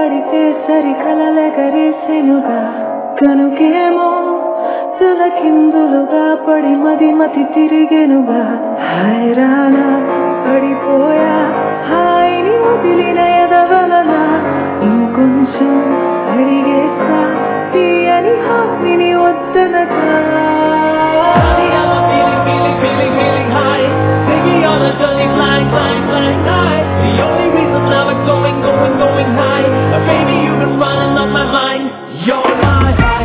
పడితే సరి కలలెగరేసెనుగా కనుకేమో తలకిందులుగా పడి మది మతి తిరిగెనుగా హైరానా పడిపోయా హాయిని వదిలిన ఎదవలన ఇంకొంచెం అడిగేస్తా తీయని హాయిని వద్దనగా Honey, I'm a feeling, feeling, feeling, feeling high. Take me on a journey, flying, flying, flying high. The only reason now I'm going, going, going high. But baby, you've been running on my mind. You're my high.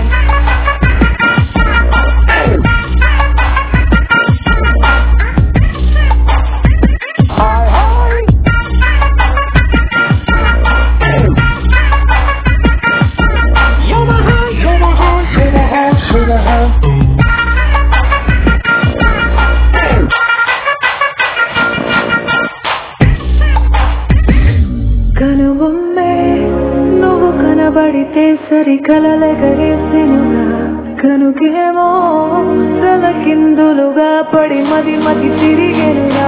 You're my high, you're my high, you're my high, you're my high. కనుబొమ్మే నువ్వు కనబడితే సరి కలలెగరేసెనుగా కనుకేమో తలకిందులుగా పడి మది మతి తిరిగెనుగా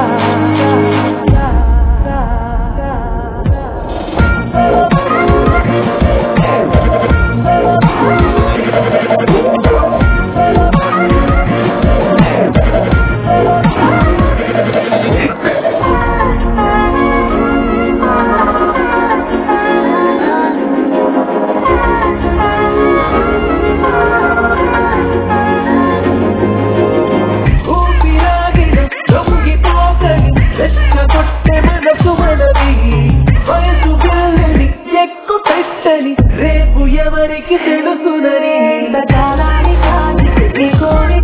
ఊపిరాగిన లొంగిపోకని రెచ్చగొట్టె మనసు మనది వయసు పిల్లని ఎక్కు పెట్టని రేపు ఎవరికి తెలుసునని కాలానికి నీకోని